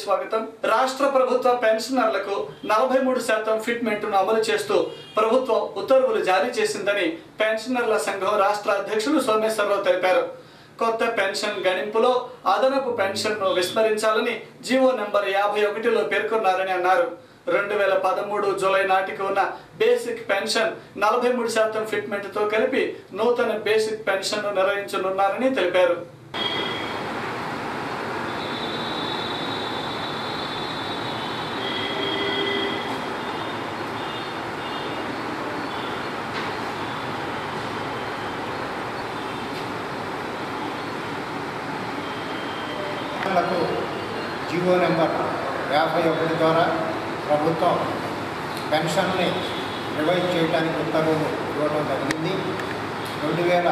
స్వాగతం రాష్ట్ర ప్రభుత్వ పెన్షనర్లకు నలభై మూడు శాతం ఫిట్మెంట్ను అమలు చేస్తూ ప్రభుత్వం ఉత్తర్వులు జారీ చేసిందని పెన్షనర్ల సంఘం రాష్ట్ర అధ్యక్షులు సోమేశ్వరరావు తెలిపారు కొత్త పెన్షన్ గణింపులో అదనపు పెన్షన్ను విస్మరించాలని జీవో నెంబర్ యాభై ఒకటిలో పేర్కొన్నారని అన్నారు రెండు వేల పదమూడు జూలై నాటికి ఉన్న బేసిక్ పెన్షన్ నలభై మూడు శాతం ఫిట్మెంట్తో కలిపి నూతన బేసిక్ పెన్షన్ను నిర్వహించనున్నారని తెలిపారు లకు జీవో నెంబర్ యాభై ఒకటి ద్వారా ప్రభుత్వం పెన్షన్ని రివైజ్ చేయడానికి ఉత్తర్వులు ఇవ్వడం జరిగింది రెండు వేల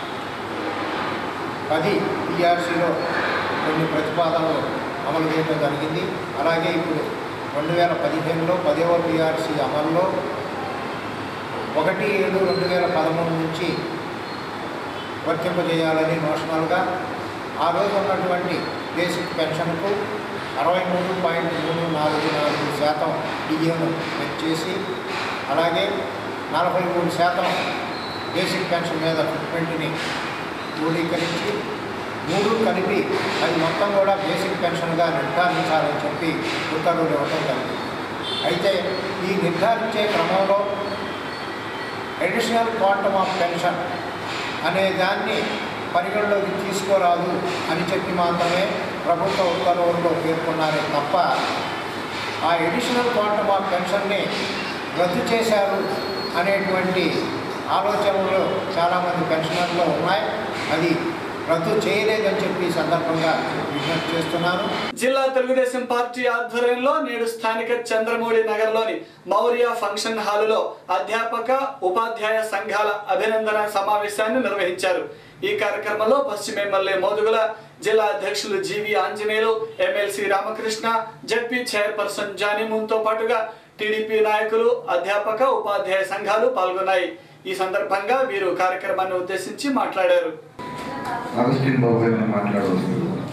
పది పిఆర్సీలో కొన్ని ప్రతిపాదనలు అమలు చేయడం జరిగింది అలాగే ఇప్పుడు రెండు వేల పదిహేనులో పదవ పిఆర్సీ అమల్లో ఒకటి ఏడు రెండు వేల పదమూడు నుంచి వర్తింపజేయాలని నోషనల్గా ఆ రోజు ఉన్నటువంటి బేసిక్ పెన్షన్కు అరవై మూడు పాయింట్ మూడు నాలుగు నాలుగు శాతం డిఏను పెంచేసి అలాగే నలభై మూడు శాతం బేసిక్ పెన్షన్ మీద ఫిట్మెంట్ని క్రోడీకరించి మూడు కలిపి అది మొత్తం కూడా బేసిక్ పెన్షన్గా నిర్ధారించాలని చెప్పి ఉత్తర్వులు ఇవ్వటం జరిగింది అయితే ఈ నిర్ధారించే క్రమంలో అడిషనల్ క్వాంటమ్ ఆఫ్ పెన్షన్ అనే దాన్ని పరిగణలోకి తీసుకోరాదు అని చెప్పి మాత్రమే ప్రభుత్వ ఉత్తర్వుల్లో పేర్కొన్నారే తప్ప ఆ ఎడిషనల్ క్వాంటమ్ ఆఫ్ పెన్షన్ని రద్దు చేశారు అనేటువంటి ఆలోచనలు చాలామంది పెన్షనర్లో ఉన్నాయి అది రద్దు చేయలేదని చెప్పి ఈ సందర్భంగా విజ్ఞప్తి చేస్తున్నాను జిల్లా తెలుగుదేశం పార్టీ ఆధ్వర్యంలో నేడు స్థానిక చంద్రమౌళి నగర్లోని మౌర్య ఫంక్షన్ హాలులో అధ్యాపక ఉపాధ్యాయ సంఘాల అభినందన సమావేశాన్ని నిర్వహించారు ఈ కార్యక్రమంలో పశ్చిమ ఎమ్మెల్యే మోదుగుల జిల్లా అధ్యక్షులు GV Anjaneyulu MLC Ramakrishna ZP chairperson జానీమున్తో పాటుగా టీడీపీ నాయకులు అధ్యాపక ఉపాధ్యాయ సంఘాలు పాల్గొన్నాయి ఈ సందర్భంగా వీరు కార్యక్రమాన్ని ఉద్దేశించి మాట్లాడారు అగస్టిన్ బాబు గారిని మాట్లాడవచ్చు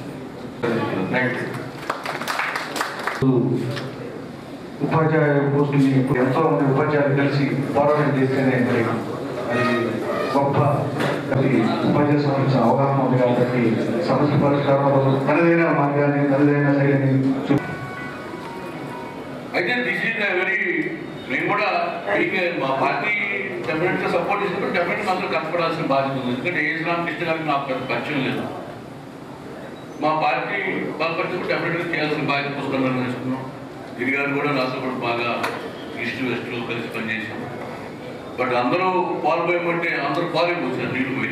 ఉపాధ్యాయ పోస్టుని ఇప్పుడు ఎంతో మంది ఉపాధ్యాయులు కలిసి పోరాటం చేస్తేనే మరి అది గొప్ప అది ఉపాధ్యాయ సంబంధించిన అవగాహన ఉంది కాబట్టి సమస్య పరిష్కారంలో తనదైన మార్గాన్ని తనదైన శైలిని చూ అయితే దిస్ ఈజ్ వెరీ మేము కూడా మీకు మా పార్టీ డెఫినెట్ గా సపోర్ట్ చేసినప్పుడు డెఫినెట్ అందరూ కష్టపడాల్సిన బాధ్యత ఉంది ఎందుకంటే ఏ రామకృష్ణ గారికి నాకు పెద్ద పరిచయం లేదు మా పార్టీ బలపరిచినప్పుడు డెఫినెట్ గా చేయాల్సిన బాధ్యత పుస్తకం వేసుకున్నాం గిరి గారు కూడా నాతో కూడా బాగా ఈస్ట్ వెస్ట్ కలిసి పనిచేసాం బట్ అందరూ పాల్పోయమంటే అందరూ పాలైపోతున్నారు నీళ్ళు పోయి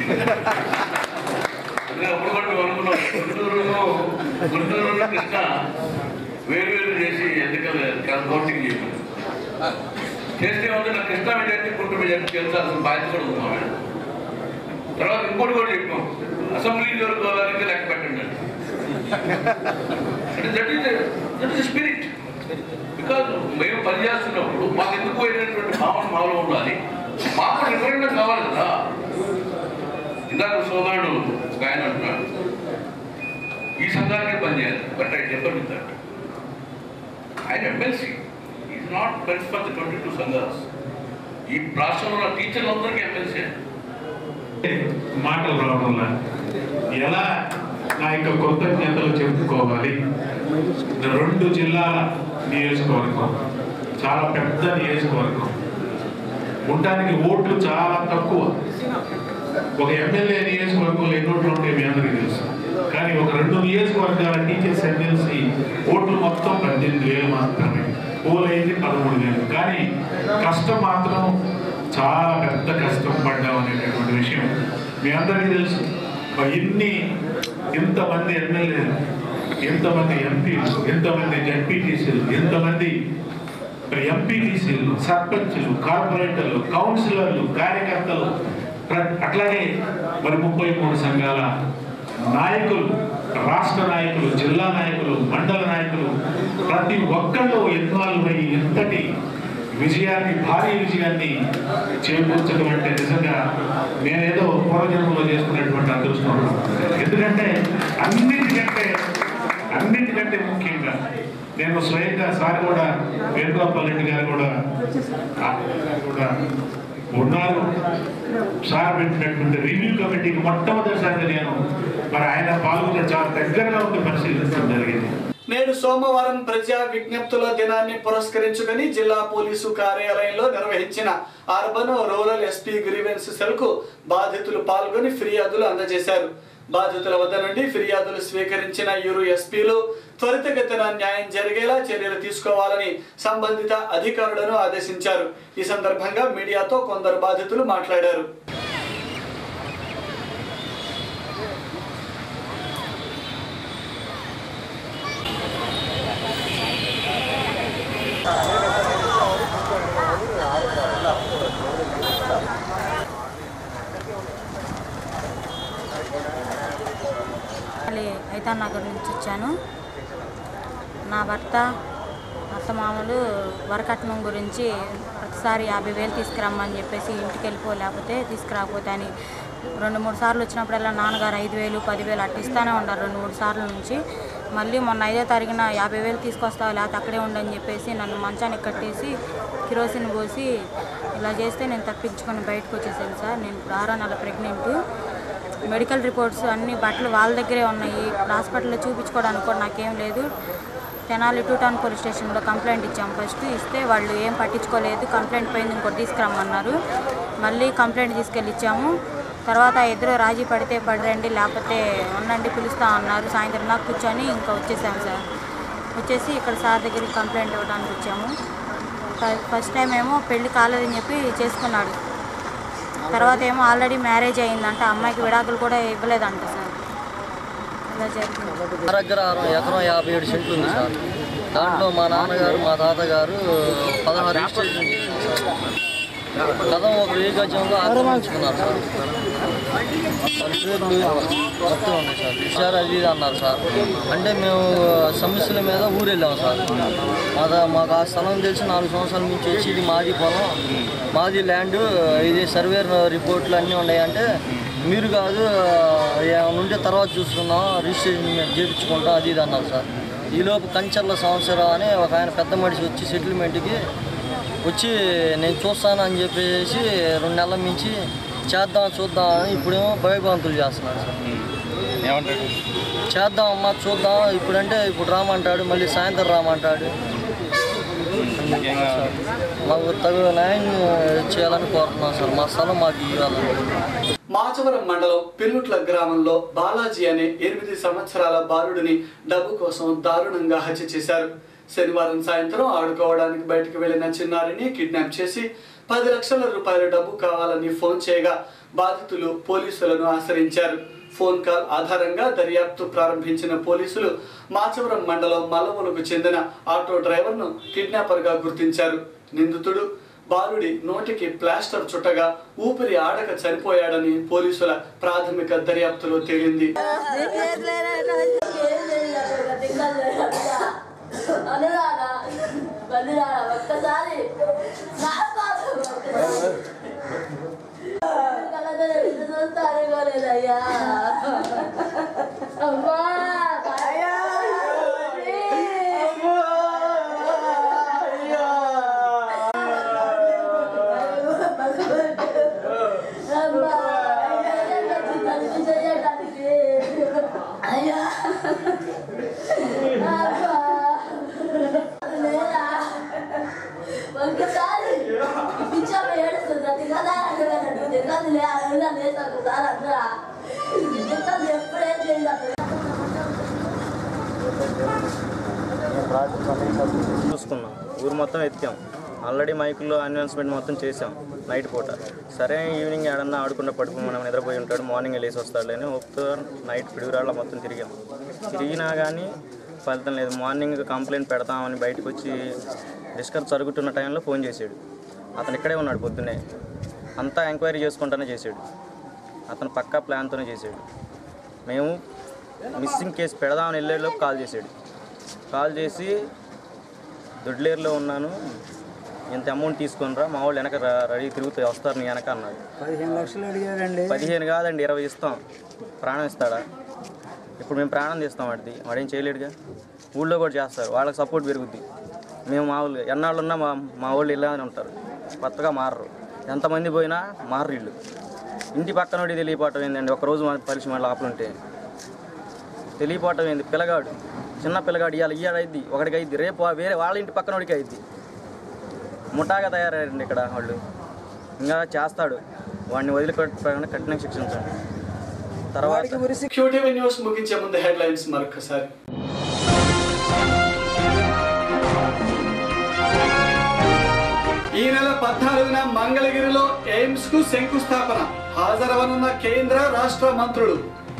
అదే అప్పుడు కూడా మేము అనుకున్నాం గుంటూరులో గుంటూరులో కృష్ణ వేరు వేరు చేసి ఎన్నికలు కౌంటింగ్ చేయాలి చేస్తే ఉంది నాకు కృష్ణా మెజార్టీ గుంటూరు మెజార్టీ చేయాల్సిన బాధ్యత కూడా ఉంది మా మీద తర్వాత ఇంకోటి కూడా చెప్పాం అసెంబ్లీ వరకు లెక్క పెట్టండి అంటే that is that is spirit because మేము పనిచేస్తున్నప్పుడు మాకు ఎందుకు పోయినటువంటి భావన మాలో ఉండాలి మాకు రిఫరెండం కావాలి కదా ఇందాక సోదరుడు ఒక ఆయన అంటున్నాడు ఈ సంఘానికే పనిచేయాలి బట్ ఐ చెప్పర్ విత్ దట్ ఆయన MLC is not means for the twenty two సంఘాస్ ఈ రాష్ట్రంలో ఉన్న టీచర్లందరికీ ఎమ్మెల్సీ మాటలు రావడంలా ఎలా నా యొక్క కృతజ్ఞతలు చెప్పుకోవాలి రెండు జిల్లాల నియోజకవర్గం చాలా పెద్ద నియోజకవర్గం ఉండడానికి ఓట్లు చాలా తక్కువ ఒక ఎమ్మెల్యే నియోజకవర్గంలో ఎన్ని ఓట్లు ఉంటాయి మీ అందరికీ తెలుసు కానీ ఒక రెండు నియోజకవర్గాల టీచర్స్ ఎమ్మెల్సీ ఓట్లు మొత్తం పద్దెనిమిది వేలు మాత్రమే పోల్ అయింది పదమూడు వేలు కానీ కష్టం మాత్రం చాలా పెద్ద కష్టం పడ్డాం అనేటటువంటి విషయం మీ అందరికీ తెలుసు మరి ఇన్ని ఇంతమంది ఎమ్మెల్యేలు ఎంతమంది ఎంపీలు ఎంతమంది జడ్పీటీసీలు ఎంతమంది మరి ఎంపీటీసీలు సర్పంచులు కార్పొరేటర్లు కౌన్సిలర్లు కార్యకర్తలు ప్ర- అట్లాగే మరి ముప్పై మూడు సంఘాల నాయకులు రాష్ట్ర నాయకులు జిల్లా నాయకులు మండల నాయకులు ప్రతి ఒక్కళ్ళు ఇన్వాల్వ్ అయ్యి ఎంతటి విజయాన్ని భారీ విజయాన్ని చేకూర్చడం అంటే నిజంగా నేనేదో పూర్వజన్మలో చేసుకున్నటువంటి అదృష్టం ఎందుకంటే అన్నిటికంటే అన్నిటికంటే ముఖ్యంగా నేను స్వయంగా సార్ కూడా వేణుగోపాల్ రెడ్డి గారు కూడా రామయ్య గారు కూడా ఉన్నారు సార్ పెట్టినటువంటి రివ్యూ కమిటీకి మొట్టమొదటిసారిగా నేను మరి ఆయన పాల్గొన్న చాలా దగ్గరగా ఉండి పరిశీలించడం జరిగింది నేడు సోమవారం ప్రజా విజ్ఞప్తుల దినాన్ని పురస్కరించుకుని జిల్లా పోలీసు కార్యాలయంలో నిర్వహించిన urban rural SP grievance cell కు బాధితులు పాల్గొని ఫిర్యాదులు అందజేశారు బాధితుల వద్ద నుండి ఫిర్యాదులు స్వీకరించిన ఇరు ఎస్పీలు త్వరితగతిన న్యాయం జరిగేలా చర్యలు తీసుకోవాలని సంబంధిత అధికారులను ఆదేశించారు ఈ సందర్భంగా మీడియాతో కొందరు బాధితులు మాట్లాడారు మళ్ళీ ఐతాన్ నగర్ నుంచి వచ్చాను నా భర్త అత్తమామలు వరకట్నం గురించి ప్రతిసారి యాభై వేలు తీసుకురమ్మని చెప్పేసి ఇంటికి వెళ్ళిపో లేకపోతే తీసుకురాకపోతే అని రెండు మూడు సార్లు వచ్చినప్పుడల్లా నాన్నగారు ఐదు వేలు పదివేలు అట్లా ఇస్తానే ఉన్నారు రెండు మూడు సార్లు నుంచి మళ్ళీ మొన్న ఐదో తారీఖున యాభై వేలు తీసుకొస్తావు లేకపోతే అక్కడే ఉండని చెప్పేసి నన్ను మంచానికి కట్టేసి కిరోసిన్ పోసి ఇలా చేస్తే నేను తప్పించుకొని బయటకు వచ్చేసాను సార్ నేను ఇప్పుడు ఆరో నెల ప్రెగ్నెంట్ మెడికల్ రిపోర్ట్స్ అన్ని బట్టలు వాళ్ళ దగ్గరే ఉన్నాయి ఇప్పుడు హాస్పిటల్లో చూపించుకోవడానికి కూడా నాకేం లేదు తెనాలి టూ టౌన్ పోలీస్ స్టేషన్లో కంప్లైంట్ ఇచ్చాం ఫస్ట్ ఇస్తే వాళ్ళు ఏం పట్టించుకోలేదు కంప్లైంట్ పోయింది ఇంకోటి తీసుకురమ్మన్నారు మళ్ళీ కంప్లైంట్ తీసుకెళ్ళి ఇచ్చాము తర్వాత ఇద్దరు రాజీ పడితే పడిరండి లేకపోతే ఉండండి పిలుస్తా అన్నారు సాయంత్రం నాకు కూర్చొని ఇంకా వచ్చేసాము సార్ వచ్చేసి ఇక్కడ సార్ దగ్గరికి కంప్లైంట్ ఇవ్వడానికి వచ్చాము ఫ- ఫస్ట్ టైం ఏమో పెళ్లి కాలేదని చెప్పి చేసుకున్నాడు తర్వాత ఏమో ఆల్రెడీ మ్యారేజ్ అయిందంట అమ్మాయికి విడాకులు కూడా ఇవ్వలేదంట సార్ ఇలా జరిగింది మా దగ్గర అరవై ఎకరం యాభై ఏడు సెంట్లు ఉంది సార్ దాంట్లో మా నాన్నగారు మా తాతగారు పదహారు రిజిస్ట్రేషన్ చేశారు సార్ గతం ఒక ఏ గజంలో ఆక్రమించుకున్నారు సార్ వాళ్ళ పేర్లు మొత్తం ఉన్నాయి సార్ ఇచ్చారు అది ఇది అన్నారు సార్ అంటే మేము సమస్యల మీద ఊరు వెళ్ళాం సార్ మాదా మాకు ఆ స్థలం తెలిసి నాలుగు సంవత్సరాల నుంచి వచ్చి ఇది మాది పొలం మాది ల్యాండ్ ఇది సర్వేర్ రిపోర్ట్లు అన్నీ ఉన్నాయంటే మీరు కాదు ఏమైనా ఉంటే తర్వాత చూసుకుందాం రిజిస్ట్రేషన్ మేము చేయించుకుంటాం అది ఇది అన్నారు సార్ ఈలోపు కంచర్ల సంవత్సరం అని ఒక ఆయన పెద్ద మనిషి వచ్చి సెటిల్మెంట్కి వచ్చి నేను చూస్తాను అని చెప్పేసి రెండు నెలల మించి చేద్దాం చూద్దాం అని ఇప్పుడేమో భయభ్రాంతులు చేస్తున్నాడు సార్ ఏమంటాడు చేద్దాం అమ్మా చూద్దాం ఇప్పుడంటే ఇప్పుడు రామంటాడు మళ్ళీ సాయంత్రం రామంటాడు ఏం కావాలి? మాకు తగు న్యాయం చేయాలని కోరుతున్నాం సార్ మా స్థలం మాకు ఇవ్వాలని మాచవరం మండలం పిల్లుట్ల గ్రామంలో బాలాజీ అనే ఎనిమిది సంవత్సరాల బాలుడిని డబ్బు కోసం దారుణంగా హత్య చేశారు శనివారం సాయంత్రం ఆడుకోవడానికి బయటకు వెళ్లిన చిన్నారిని కిడ్నాప్ చేసి పది లక్షల రూపాయల డబ్బు కావాలని ఫోన్ చేయగా బాధితులు పోలీసులను ఆశ్రయించారు ఫోన్ కాల్ ఆధారంగా దర్యాప్తు ప్రారంభించిన పోలీసులు మాచవరం మండలం మల్లవలకు చెందిన ఆటో డ్రైవర్ను కిడ్నాపర్గా గుర్తించారు నిందితుడు బాలుడి నోటికి ప్లాస్టర్ చుట్టగా ఊపిరి ఆడక చనిపోయాడని పోలీసుల ప్రాథమిక దర్యాప్తులో తేలింది అనురాగా అనురాగా ఒక్కసారి నా కోసం ఒక్కసారి. కళ్ళతో ఎదురు చూస్తే అనుకోలేదయ్యా అమ్మా అయ్యా అమ్మా అయ్యా చేయడానికి అయ్యా అబ్బా. లేదా? ఒక్కసారి పిచ్చామ ఏడుస్తుంది అది కదా అడగనట్టు తిన్నదిలే అడగదా లేదు ఒకసారి అందరా తిన్నది ఎప్పుడేం చేయలేదు చూసుకున్నాం ఊరు మొత్తం ఎత్తాం ఆల్రెడీ మైకుల్లో అనౌన్స్మెంట్ మొత్తం చేసాం నైట్ పూట సరే ఈవినింగ్ ఏడన్నా ఆడుకుంటూ పడుకుని మనం నిద్రపోయి ఉంటాడు మార్నింగ్ లేసి వస్తాడు అని ఒప్పుతో నైట్ పిడుగురాళ్ళ మొత్తం తిరిగాం తిరిగినా కానీ ఫలితం లేదు మార్నింగ్ కంప్లైంట్ పెడతామని బయటకు వచ్చి డిస్కస్ జరుగుతున్న టైంలో ఫోన్ చేశాడు అతను ఇక్కడే ఉన్నాడు పొద్దున్నే అంతా ఎంక్వైరీ చేసుకుంటానే చేశాడు అతను పక్కా ప్లాన్తోనే చేశాడు మేము మిస్సింగ్ కేసు పెడదామని వెళ్ళేలోపు కాల్ చేశాడు కాల్ చేసి దొడ్లేరులో ఉన్నాను ఇంత అమౌంట్ తీసుకొనిరా మా వాళ్ళు వెనక ర- రెడీ తిరుగుతూ వస్తారు నీ వెనక అన్నాడు పదిహేను లక్షలు అడిగారండి పదిహేను కాదండి ఇరవై ఇస్తాం ప్రాణం ఇస్తాడా ఇప్పుడు మేము ప్రాణం తీస్తాం వాడిది వాడేం చేయలేడుగా ఊళ్ళో కూడా చేస్తారు వాళ్ళకి సపోర్ట్ పెరుగుద్ది మేము మామూలుగా ఎన్నాళ్ళు ఉన్నా మా మా వాళ్ళు ఇలానే ఉంటారు కొత్తగా మారరు ఎంతమంది పోయినా మారరు ఇల్లు ఇంటి పక్కనోడి తెలియపోవటం ఏంటండి ఒకరోజు మన పరిశ్రమ లోపల ఉంటే తెలియపోవటం ఏంది పిల్లగాడు చిన్న పిల్లగాడు ఇవాళ ఇయ్యాడు అయింది ఒకటికి అయింది రేపు ఆ వేరే వాళ్ళ ఇంటి పక్కనోడికి అయింది ముఠాగా తయారయ్యారండి ఇక్కడ వాళ్ళు ఇంకా చేస్తాడు వాడిని వదిలిపెట్టకుండా కఠిన శిక్షించండి తర్వాత క్యూటీవీ న్యూస్ ముగించే ముందు హెడ్లైన్స్ మరొకసారి ఈ నెల పద్నాలుగున మంగళగిరిలో ఎయిమ్స్ కు శంకుస్థాపన హాజరవనున్న కేంద్ర రాష్ట్ర మంత్రులు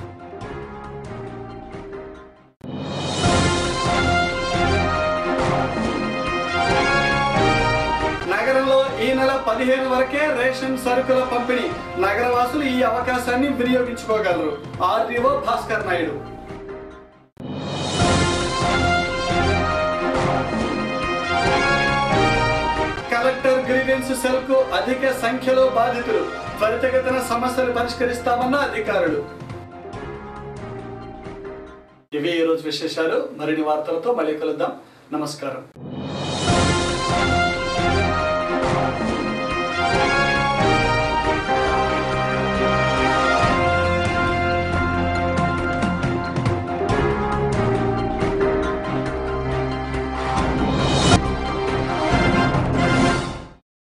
నగరంలో ఈ నెల పదిహేను వరకే రేషన్ సరుకుల పంపిణీ నగరవాసులు ఈ అవకాశాన్ని వినియోగించుకోగలరు RDO Bhaskar Naidu collector grievance cell కు అధిక సంఖ్యలో బాధితులు త్వరితగతిన సమస్యలు పరిష్కరిస్తామన్న అధికారులు ఇవి ఈ రోజు విశేషాలు మరిన్ని వార్తలతో మళ్ళీ కలుద్దాం నమస్కారం